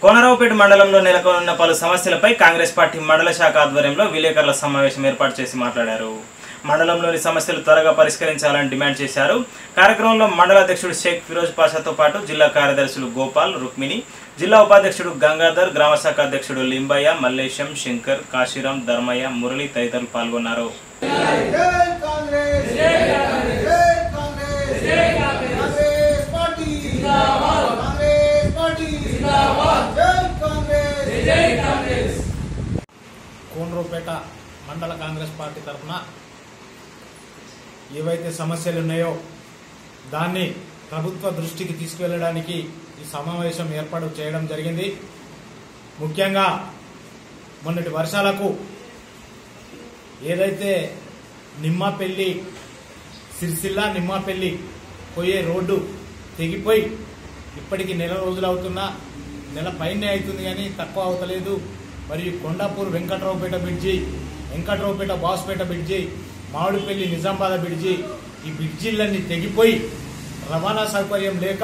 కోనరావుపేట మండలంలో నెలకొన్న పలు సమస్యలపై కాంగ్రెస్ పార్టీ మండల శాఖ ఆధ్వర్యంలో విలేకరుల సమావేశం ఏర్పాటు చేసి మాట్లాడారు మండలంలోని సమస్యలు త్వరగా పరిష్కరించాలని డిమాండ్ చేశారు కార్యక్రమంలో మండల అధ్యక్షుడు షేక్ ఫిరోజ్ పాషాతో పాటు జిల్లా కార్యదర్శులు గోపాల్ రుక్మిణి జిల్లా ఉపాధ్యక్షుడు గంగాధర్ గ్రామ శాఖ అధ్యక్షుడు లింబయ్య మల్లేశం శంకర్ కాశీరాం ధర్మయ్య మురళి తదితరులు పాల్గొన్నారు జై కాంగ్రెస్ జై కాంగ్రెస్ జై కాంగ్రెస్ కాంగ్రెస్ పార్టీ జిందాబాద్ కాంగ్రెస్ పార్టీ జిందాబాద్ జై కాంగ్రెస్ కోనరూపేట మండల కాంగ్రెస్ పార్టీ తరఫున ఏవైతే సమస్యలు ఉన్నాయో దాన్ని ప్రభుత్వ దృష్టికి తీసుకువెళ్ళడానికి ఈ సమావేశం ఏర్పాటు చేయడం జరిగింది ముఖ్యంగా మొన్నటి వర్షాలకు ఏదైతే నిమ్మపెల్లి సిరిసిల్ల నిమ్మపెల్లి పోయే రోడ్డు తెగిపోయి ఇప్పటికి నెల రోజులు అవుతున్నా నెల పైనే అవుతుంది కానీ తక్కువ అవుతలేదు మరియు Kondapur Venkatraopeta bridge Venkatraopeta Baspeta bridge Mamidipalli Nizamabad bridge ఈ బ్రిడ్జిలన్నీ తెగిపోయి రవాణా సౌకర్యం లేక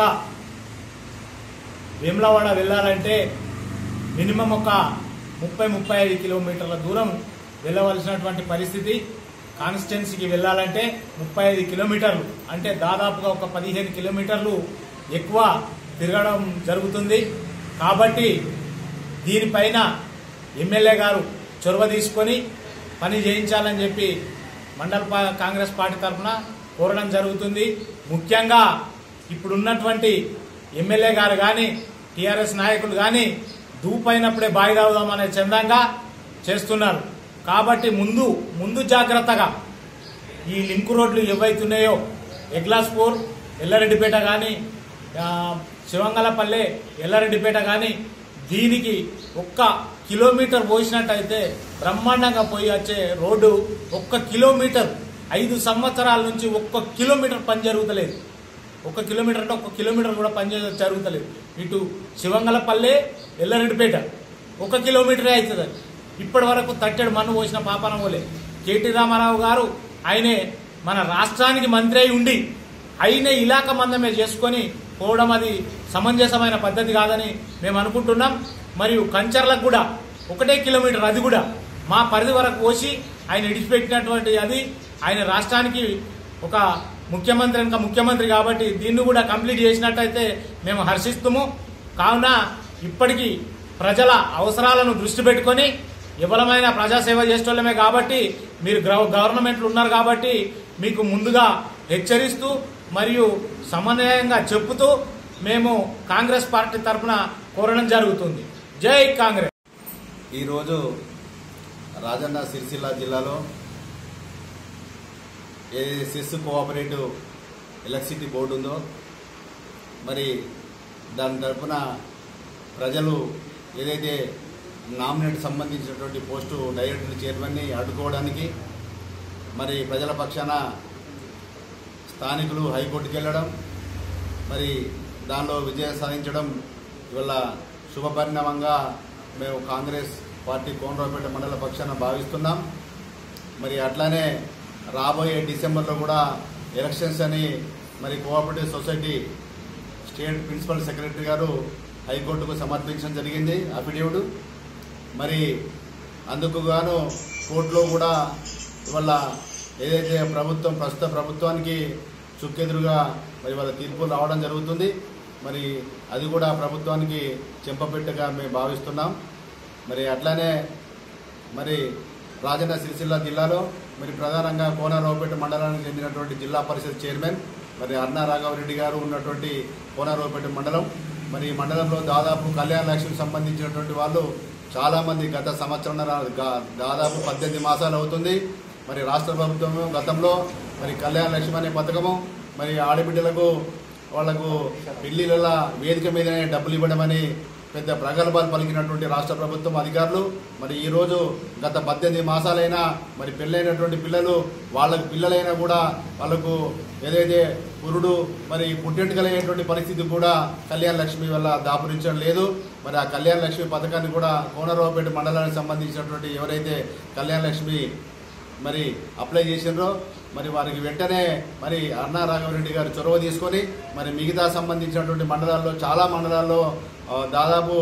వేములవాడ వెళ్ళాలంటే మినిమం ఒక ముప్పై ముప్పై ఐదు కిలోమీటర్ల దూరం వెళ్ళవలసినటువంటి పరిస్థితి కాన్స్టిట్యున్సీకి వెళ్ళాలంటే ముప్పై ఐదు కిలోమీటర్లు అంటే దాదాపుగా ఒక పదిహేను కిలోమీటర్లు ఎక్కువ తిరగడం జరుగుతుంది కాబట్టి దీనిపైన ఎమ్మెల్యే గారు చొరవ తీసుకొని పని చేయించాలని చెప్పి మండల పా- కాంగ్రెస్ పార్టీ తరఫున కోరడం జరుగుతుంది ముఖ్యంగా ఇప్పుడున్నటువంటి ఎమ్మెల్యే గారు కానీ టీఆర్ఎస్ నాయకులు కానీ దూపైనప్పుడే బాయి తాగుదామనే చందంగా చేస్తున్నారు కాబట్టి ముందు ముందు జాగ్రత్తగా ఈ లింక్ రోడ్లు ఏవైతున్నాయో ఎగ్లాస్పూర్ ఎల్లారెడ్డిపేట కానీ శివంగలపల్లె ఎల్లారెడ్డిపేట కానీ దీనికి ఒక్క కిలోమీటర్ పోసినట్టయితే బ్రహ్మాండంగా పోయి వచ్చే రోడ్డు ఒక్క కిలోమీటర్ ఐదు సంవత్సరాల నుంచి ఒక్క కిలోమీటర్ పని జరుగుతలేదు ఒక కిలోమీటర్ అంటే ఒక కిలోమీటర్ కూడా పని చే- జరుగుతలేదు ఇటు శివంగలపల్లె ఎల్లారెడ్డిపేట ఒక కిలోమీటరే అవుతుంది అది. ఇప్పటి వరకు తట్టెడు మన్ను పోసిన పాపన పోలే కేటీ రామారావు గారు ఆయనే మన రాష్ట్రానికి మంత్రి అయి ఉండి అయినే ఇలాక మందమే చేసుకొని పోవడం అది సమంజసమైన పద్ధతి కాదని మేము అనుకుంటున్నాం మరియు కంచర్లకు కూడా ఒకటే కిలోమీటర్ అది కూడా మా పరిధి వరకు పోసి ఆయన ఇడిచిపెట్టినటువంటి అది ఆయన రాష్ట్రానికి ఒక ముఖ్యమంత్రి ఇంకా ముఖ్యమంత్రి కాబట్టి దీన్ని కూడా కంప్లీట్ చేసినట్టయితే మేము హర్షిస్తాము కావున ఇప్పటికీ ప్రజల అవసరాలను దృష్టి పెట్టుకొని విఫలమైన ప్రజాసేవ చేసేటోళ్ళమే కాబట్టి మీరు గ్రవ- గవర్నమెంట్లు ఉన్నారు కాబట్టి మీకు ముందుగా హెచ్చరిస్తూ మరియు సమన్వయంగా చెప్పుతూ మేము కాంగ్రెస్ పార్టీ తరఫున కోరడం జరుగుతుంది జై కాంగ్రెస్ ఈరోజు రాజన్న సిరిసిల్ల జిల్లాలో ఏదైతే సెస్ కోఆపరేటివ్ ఎలక్ట్రిసిటీ బోర్డు ఉందో మరి దాని తరఫున ప్రజలు ఏదైతే నామినేట్ సంబంధించినటువంటి పోస్టు డైరెక్టర్ చైర్మన్ని అడ్డుకోవడానికి మరి ప్రజల పక్షాన స్థానికులు హైకోర్టుకి వెళ్ళడం మరి దానిలో విజయం సాధించడం ఇవాళ శుభపరిణామంగా మేము కాంగ్రెస్ పార్టీ కోనరావుపేట మండల పక్షాన భావిస్తున్నాం మరి అట్లానే రాబోయే డిసెంబర్లో కూడా ఎలక్షన్స్ అని మరి cooperative society state principal secretary గారు హైకోర్టుకు సమర్పించడం జరిగింది అఫిడేవిట్ మరి అందుకు గాను కోర్టులో కూడా ఇవాళ ఏదైతే ప్రభుత్వం ప్రస్తుత ప్రభుత్వానికి చుక్కెదురుగా మరి వాళ్ళ తీర్పు రావడం జరుగుతుంది మరి అది కూడా ప్రభుత్వానికి చెంపపెట్టుగా మేము భావిస్తున్నాం మరి అట్లానే మరి రాజన్న సిరిసిల్ల జిల్లాలో మరి ప్రధానంగా కోనరావుపేట మండలానికి చెందినటువంటి జిల్లా పరిషత్ చైర్మన్ మరి అన్నా రాఘవరెడ్డి గారు ఉన్నటువంటి కోనరావుపేట మండలం మరి ఈ మండలంలో దాదాపు కళ్యాణ లక్ష్మికి సంబంధించినటువంటి వాళ్ళు చాలామంది గత సంవత్సరం దాదాపు పద్దెనిమిది మాసాలు అవుతుంది మరి రాష్ట్ర ప్రభుత్వం గతంలో మరి కళ్యాణ లక్ష్మి అనే పథకము మరి ఆడబిడ్డలకు వాళ్లకు పెళ్లిళ్ళ వేదిక మీదనే డబ్బులు ఇవ్వడమని పెద్ద ప్రగల్భాలు పలికినటువంటి రాష్ట్ర ప్రభుత్వం అధికారులు మరి ఈ రోజు గత పద్దెనిమిది మాసాలైనా మరి పెళ్ళైనటువంటి పిల్లలు వాళ్ళకు పిల్లలైనా కూడా వాళ్ళకు ఏదైతే పురుడు మరి పుట్టెంటుకలైనటువంటి పరిస్థితి కూడా కళ్యాణ లక్ష్మి వల్ల దాపురించడం లేదు మరి ఆ కళ్యాణ లక్ష్మి పథకాన్ని కూడా కోనరావుపేట మండలానికి సంబంధించినటువంటి ఎవరైతే కళ్యాణ లక్ష్మి మరి అప్లై చేసినారో మరి వారికి వెంటనే మరి అన్నా రాఘవరెడ్డి గారు చొరవ తీసుకొని మరి మిగతా సంబంధించినటువంటి మండలాల్లో చాలా మండలాల్లో ఆ, దాదాపు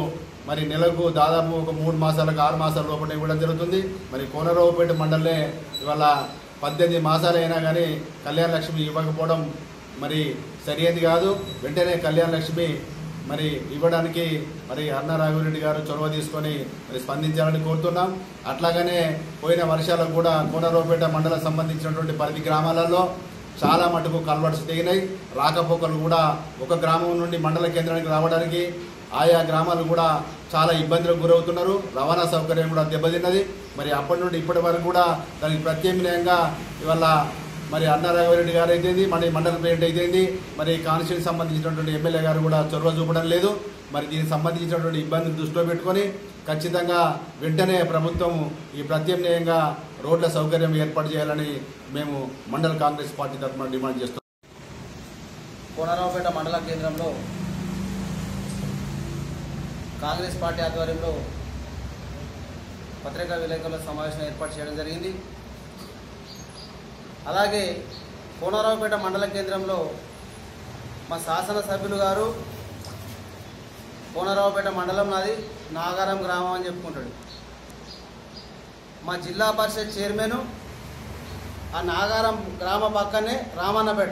మరి నెలకు దాదాపు ఒక మూడు మాసాలకు ఆరు మాసాల లోపల ఇవ్వడం జరుగుతుంది మరి కోనరావుపేట మండలే ఇవాళ పద్దెనిమిది మాసాలు అయినా కానీ కళ్యాణ లక్ష్మి ఇవ్వకపోవడం మరి సరైనది కాదు వెంటనే కళ్యాణ లక్ష్మి మరి ఇవ్వడానికి మరి అన్న రాఘవరెడ్డి గారు చొరవ తీసుకొని మరి స్పందించాలని కోరుతున్నాం అట్లాగనే పోయిన వర్షాలకు కూడా కోనరావుపేట మండలం సంబంధించినటువంటి పరిధి గ్రామాలలో చాలా మటుకు కల్వర్ట్స్ తెగినాయి రాకపోకలు కూడా ఒక గ్రామం నుండి మండల కేంద్రానికి రావడానికి ఆయా గ్రామాలు కూడా చాలా ఇబ్బందులకు గురవుతున్నారు రవాణా సౌకర్యం కూడా దెబ్బతిన్నది మరి అప్పటి నుండి ఇప్పటి వరకు కూడా దానికి ప్రత్యామ్నాయంగా ఇవాళ మరి అన్న రాఘవరెడ్డి గారు అయితేంది మరి మండల ప్రెసిడెంట్ అయితేంది మరి కాన్స్టిట్యూన్సీ సంబంధించినటువంటి ఎమ్మెల్యే గారు కూడా చొరవ చూపడం లేదు మరి దీనికి సంబంధించినటువంటి ఇబ్బందులు దృష్టిలో పెట్టుకొని ఖచ్చితంగా వెంటనే ప్రభుత్వం ఈ ప్రత్యామ్నాయంగా రోడ్ల సౌకర్యం ఏర్పాటు చేయాలని మేము మండల కాంగ్రెస్ పార్టీ తరఫున డిమాండ్ చేస్తున్నాం కోనరావుపేట మండల కేంద్రంలో కాంగ్రెస్ పార్టీ ఆధ్వర్యంలో పత్రికా విలేకరుల సమావేశం ఏర్పాటు చేయడం జరిగింది అలాగే కోనరావుపేట మండల కేంద్రంలో మా శాసనసభ్యులు గారు కోనరావుపేట మండలం నాది నాగారం గ్రామం అని చెప్పుకుంటాడు మా జిల్లా పరిషత్ చైర్మన్ ఆ నాగారం గ్రామ పక్కనే రామన్నపేట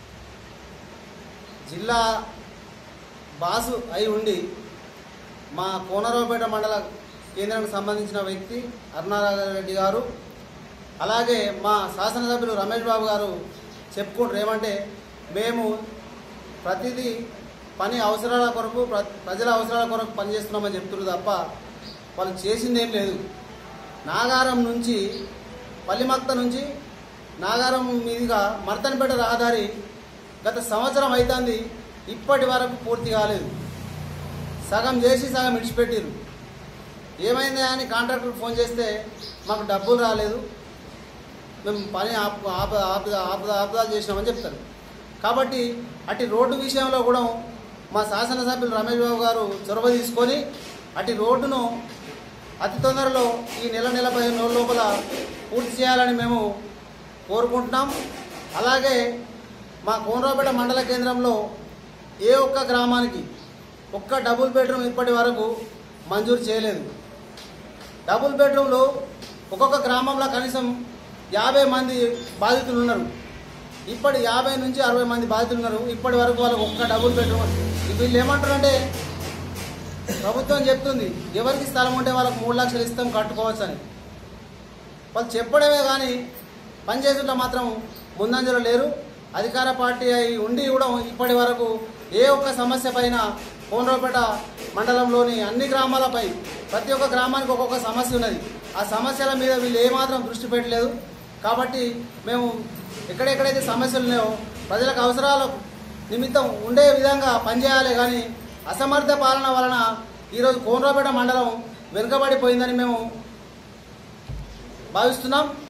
జిల్లా బాసు అయి ఉండి మా కోనరావుపేట మండల కేంద్రానికి సంబంధించిన వ్యక్తి అరుణారెడ్డి గారు అలాగే మా శాసనసభ్యులు రమేష్ బాబు గారు చెప్పుకుంటారు ఏమంటే మేము ప్రతిదీ పని అవసరాల కొరకు ప్ర- ప్రజల అవసరాల కొరకు పనిచేస్తున్నామని చెప్తున్నారు తప్ప వాళ్ళు చేసింది ఏం లేదు నాగారం నుంచి పల్లిమక్త నుంచి నాగారం మీదుగా మర్తనపేట రహదారి గత సంవత్సరం అవుతుంది ఇప్పటి వరకు పూర్తి కాలేదు సగం చేసి సగం విడిచిపెట్టిరు ఏమైంది అని కాంట్రాక్టర్ ఫోన్ చేస్తే మాకు డబ్బులు రాలేదు మేము పని ఆపు ఆప ఆపు ఆపు ఆపుదాలు చేసినామని చెప్తారు కాబట్టి అటు రోడ్డు విషయంలో కూడా మా శాసనసభ్యులు రమేష్ బాబు గారు చొరవ తీసుకొని అటు రోడ్డును అతి తొందరలో ఈ నెల నెల పదిహేను రోజుల లోపల పూర్తి చేయాలని మేము కోరుకుంటున్నాం అలాగే మా కోనరావుపేట మండల కేంద్రంలో ఏ ఒక్క గ్రామానికి ఒక్క డబుల్ బెడ్రూమ్ ఇప్పటి వరకు మంజూరు చేయలేదు డబుల్ బెడ్రూమ్లు ఒక్కొక్క గ్రామంలో కనీసం యాభై మంది బాధితులు ఉన్నారు ఇప్పటి యాభై నుంచి అరవై మంది బాధితులు ఉన్నారు ఇప్పటి వరకు వాళ్ళకి ఒక్క డబుల్ బెడ్రూమ్ వీళ్ళు ఏమంటారంటే ప్రభుత్వం చెప్తుంది ఎవరికి స్థలం ఉంటే వాళ్ళకి మూడు లక్షలు ఇస్తాం కట్టుకోవచ్చు అని వాళ్ళు చెప్పడమే కానీ పనిచేసుట్లో మాత్రం ముందంజలో లేరు అధికార పార్టీ అయి ఉండి కూడా ఇప్పటి వరకు ఏ ఒక్క సమస్య పైన కోనరావుపేట మండలంలోని అన్ని గ్రామాలపై ప్రతి ఒక్క గ్రామానికి ఒక్కొక్క సమస్య ఉన్నది ఆ సమస్యల మీద వీళ్ళు ఏమాత్రం దృష్టి పెట్టలేదు కాబట్టి మేము ఎక్కడెక్కడైతే సమస్యలు ఉన్నాయో ప్రజలకు అవసరాల నిమిత్తం ఉండే విధంగా పనిచేయాలి కానీ అసమర్థ పాలన వలన ఈరోజు కోనరావుపేట మండలం వెనుకబడిపోయిందని మేము భావిస్తున్నాం